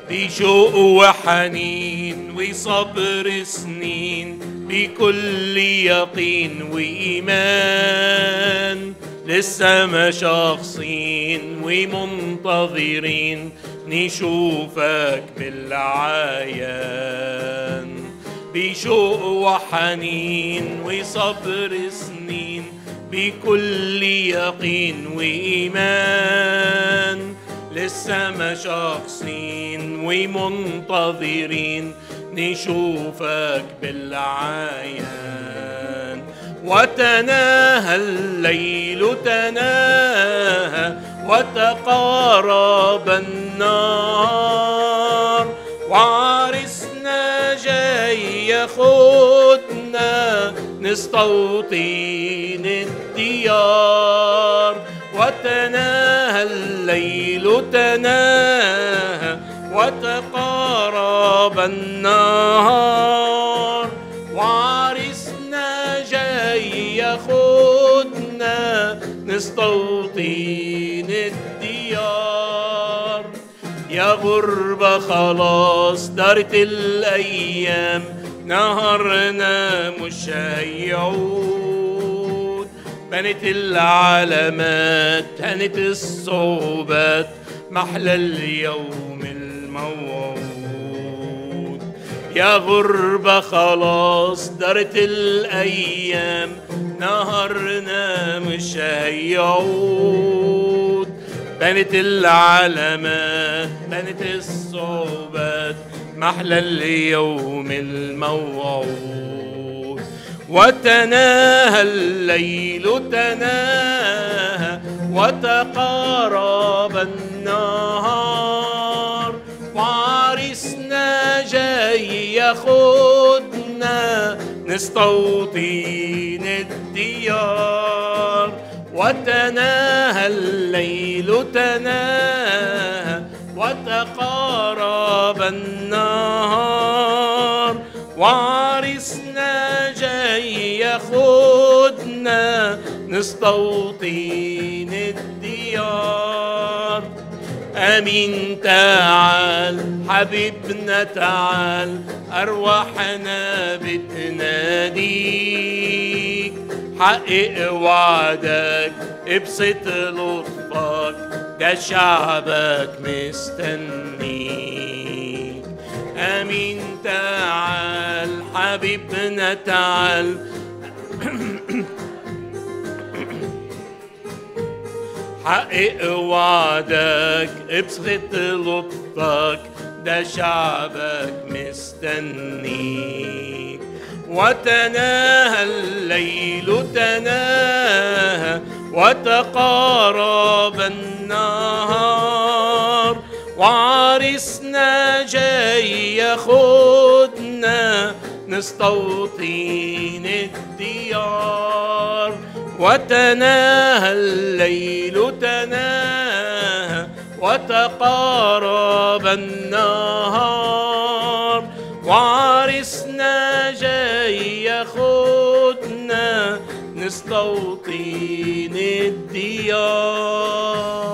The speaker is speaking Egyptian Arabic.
بشوق وحنين وصبر سنين بكل يقين وإيمان لسه ما شخصين ومنتظرين نشوفك بالعيان بشوق وحنين وصبر سنين بكل يقين وإيمان لسه ما شخصين ومنتظرين نشوفك بالعيان وتناهى الليل تناهى وتقارب النار وعرسنا جاي ياخدنا نستوطن الديار وتناهى الليل تناهى وتقارب النهار وعرسنا جاي ياخدنا نستوطن الديار يا غربة خلاص دارت الأيام نهارنا مش هيعود بنت العلامات هنت الصعوبات محلى اليوم الموعود يا غربة خلاص دارت الأيام نهارنا مش هيعود بنت العلامات بنت الصعوبات محلى اليوم الموعود وتناهى الليل تناهى وتقارب النهار وعرسنا جاي ياخدنا نستوطن الديار وتناهى الليل تناهى وتقارب النهار وعرسنا جاي ياخدنا نستوطن الديار امين تعال حبيبنا تعال ارواحنا بتناديك حقق وعدك ابسط لطفك ده شعبك مستنيك امين تعال حبيبنا تعال حقق وعدك ابسط لطفك ده شعبك مستنيك وتناهى الليل تناهى وتقارب النهار وعرسنا جاي ياخدنا نستوطن الديار وتناهى الليل تناهى وتقارب النهار وعرسنا جاي ياخدنا نستوطن الديار